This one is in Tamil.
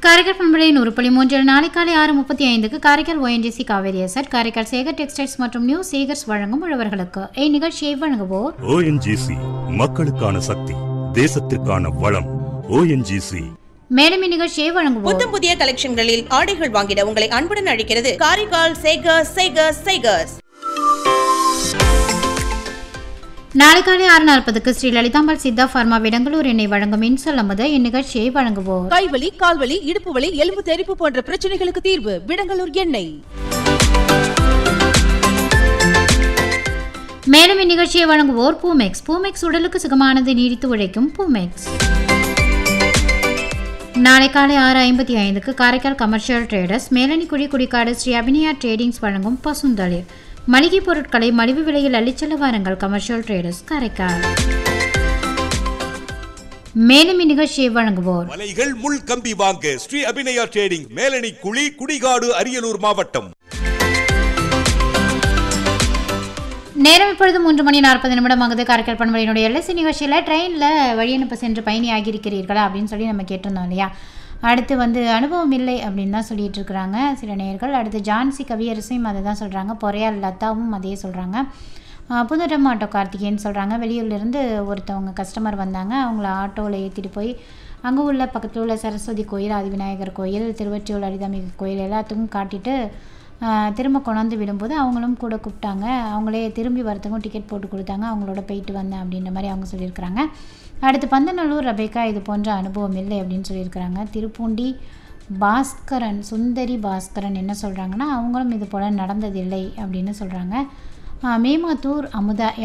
காரைக்கால் பண்பலையின் உருப்படி மூன்றில் நாளை காலை ஆறு முப்பத்தி ஐந்துக்கு Karaikal ONGC Cauvery asset Karaikal Sekar textiles மற்றும் நியூ சேகர்ஸ் வழங்கும் உழவர்களுக்கு இந்நிகழ்ச்சியை வழங்குவோர் ஓஎன்ஜிசி மக்களுக்கான சக்தி தேசத்திற்கான வளம் ஓஎன்ஜிசி மேலும் இந்நிகழ்ச்சியை வழங்குவோர் புத்தம் புதிய கலெக்ஷன்களில் ஆடைகள் வாங்கிட உங்களை அன்புடன் அழைக்கிறது காரைக்கால் சேகர்ஸ் சேகர்ஸ் சேகர்ஸ் நாளை காலை ஆறு நாற்பதுக்கு ஸ்ரீ லலிதாம்பாள் சித்தா ஃபார்மா விடங்களூர் எண்ணெய் வழங்கும் இன்சொல் அமுத இந்நிகழ்ச்சியை வழங்குவோர் கைவலி கால்வலி இடுப்பு வலி எலும்பு தெறிப்பு போன்ற பிரச்சனைகளுக்கு தீர்வு விடங்கலூர் எண்ணெய் மேலும் இந்நிகழ்ச்சியை வழங்குவோர் பூமெக்ஸ் பூமெக்ஸ் உடலுக்கு சுகமானது நீடித்து உழைக்கும் பூமெக்ஸ் நாளை காலை ஆறு ஐம்பத்தி ஐந்துக்கு Karaikal commercial traders Melanikkudi Kudikkadu Sri Abhinaya tradings வழங்கும் பசுந்தளிர் மளிகை பொருட்களை மலிவு விலையில் அள்ளிச்செல்ல வாருங்கள் கமர்ஷியல் ட்ரேடர்ஸ் காரைக்கால் மேலும் இந்நிகழ்ச்சியை வழங்குவோர் வலைகள் முள் கம்பி வாங்க ஸ்ரீ அபிநயா ட்ரேடிங் மேலணி குழி குடிகாடு அரியலூர் மாவட்டம் நேரம் இப்பொழுது மூன்று மணி நாற்பது நிமிடம் ஆகுது காரைக்கால் பண்பலையினுடைய எல்எஸ்சி நிகழ்ச்சியில் ட்ரெயினில் வழியனுப்ப சென்று பயணி ஆகியிருக்கிறீர்களா அப்படின்னு சொல்லி நம்ம கேட்டிருந்தோம் இல்லையா அடுத்து வந்து அனுபவம் இல்லை அப்படின்னு தான் சொல்லிட்டு இருக்கிறாங்க சில நேர்கள் அடுத்து ஜான்சி கவியரசையும் அதை தான் சொல்கிறாங்க பொறையால் லதாவும் அதே சொல்கிறாங்க புதுடம் ஆட்டோ கார்த்திகேயன் சொல்கிறாங்க வெளியூர்லேருந்து ஒருத்தவங்க கஸ்டமர் வந்தாங்க அவங்கள ஆட்டோவில் ஏற்றிட்டு போய் அங்கே உள்ள பக்கத்தில் உள்ள சரஸ்வதி கோயில் ஆதிவிநாயகர் கோயில் திருவற்றியூர் அரிதாமிக கோயில் எல்லாத்துக்கும் காட்டிட்டு ஆஹ் திரும்ப கொண்டாந்து விடும்போது அவங்களும் கூட கூப்பிட்டாங்க அவங்களே திரும்பி வரத்துக்கும் டிக்கெட் போட்டு கொடுத்தாங்க அவங்களோட போயிட்டு வந்தேன் அப்படின்ற மாதிரி அவங்க சொல்லியிருக்கிறாங்க அடுத்து பந்தநல்லூர் ரபேக்கா இது போன்ற அனுபவம் இல்லை அப்படின்னு சொல்லியிருக்கிறாங்க திருப்பூண்டி பாஸ்கரன் சுந்தரி பாஸ்கரன் என்ன சொல்கிறாங்கன்னா அவங்களும் இது போல் நடந்ததில்லை அப்படின்னு சொல்கிறாங்க மேமாத்தூர் அமுதா